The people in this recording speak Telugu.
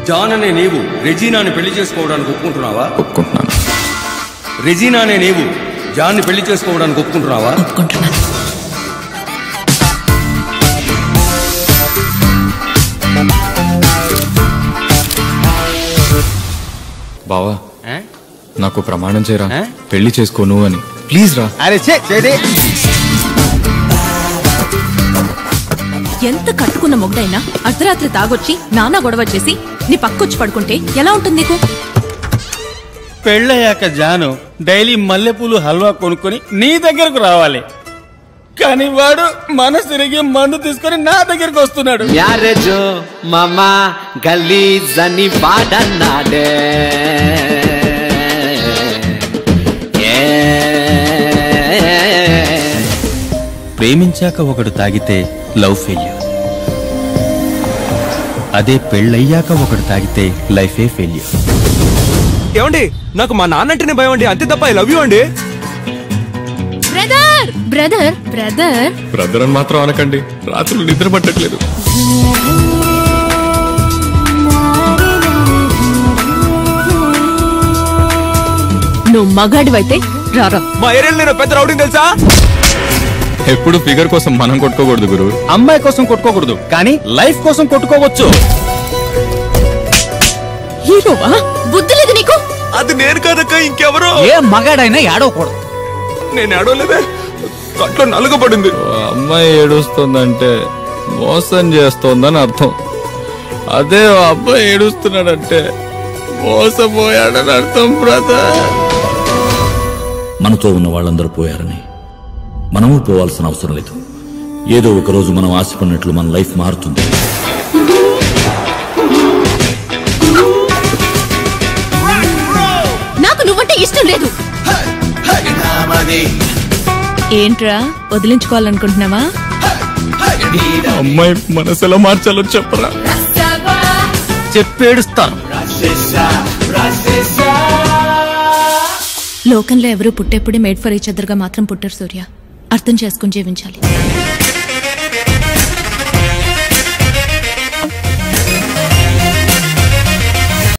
జాన్ అనే నీవు రెజీనాని పెళ్లి చేసుకోవడానికి ఒప్పుకుంటున్నావా ఒప్పుకుంటున్నాను రెజీనా అనే నీవు జాన్ని పెళ్లి చేసుకోవడానికి ఒప్పుకుంటున్నావా ఒప్పుకుంటున్నాను బావా నాకు ప్రమాణం చేయరా పెళ్లి చేసుకోను అని ప్లీజ్ రా అరే చే చేదే ఎంత కట్టుకున్న మొగ్డైనా అర్ధరాత్రి తాగొచ్చి నానా గొడవ చేసి నీ పక్కొచ్చి పడుకుంటే ఎలా ఉంటుంది నీకు పెళ్ళయ్యాక జాను డైలీ మల్లెపూలు హల్వా కొనుక్కొని నీ దగ్గరకు రావాలి కానీ వాడు మనసు తిరిగి మందు తీసుకొని నా దగ్గరకు వస్తున్నాడు మ్యారేజ్ మామా గలీజ్ అని వాడన్నాడే ఏ. ప్రేమించాక ఒకడు తాగితే లవ్ ఫెయిల్యూర్ అదే పెళ్ళయ్యాక ఒకడు తాగితే లైఫే ఫెయిల్యూర్ ఏమండి నాకు మా నాన్నంటేనే భయం అండి అంతే తప్ప ఐ లవ్ యూ అండి బ్రదర్ బ్రదర్ బ్రదర్ బ్రదర్ అని మాత్రం అనకండి రాత్రులు నిద్ర పట్టట్లేదు నువ్వు మగాడివైతే రారా మా ఏరియాలో నేను పెద్ద రౌడీ తెలుసా ఎప్పుడు ఫిగర్ కోసం మనం కొట్టుకోకూడదు గురు అమ్మాయి కోసం కొట్టుకోకూడదు కానీ లైఫ్ కోసం కొట్టుకోవచ్చు హీరోవా బుద్ధి లేదు నీకు అది నేను కాదక్క ఇంకెవరో ఏ మగాడైనా ఏడవకూడదు నేను ఆడవలేదే కట్లో నలుగబడింది ఓ అమ్మాయి ఏడుస్తోందంటే మోసం చేస్తోందని అర్థం అదే ఓ అబ్బాయి ఏడుస్తున్నాడంటే మోసపోయాడని అర్థం బ్రదర్ మనతో ఉన్న వాళ్ళందరూ పోయారని మనము పోవాల్సిన అవసరం లేదు ఏదో ఒక రోజు మనం ఆశపడినట్లు మన లైఫ్ మారుతుంది నాకు నువ్వంటే ఇష్టం లేదు ఏంట్రా వదిలించుకోవాలనుకుంటున్నావా అమ్మాయి మనసు ఎలా మార్చాలో చెప్పరా చెప్పేడుస్తాను లోకంలో ఎవరు పుట్టేప్పుడే మేడ్ ఫర్ ఈచ్ అదర్గా మాత్రం పుట్టరు సూర్య అర్థం చేసుకుని జీవించాలి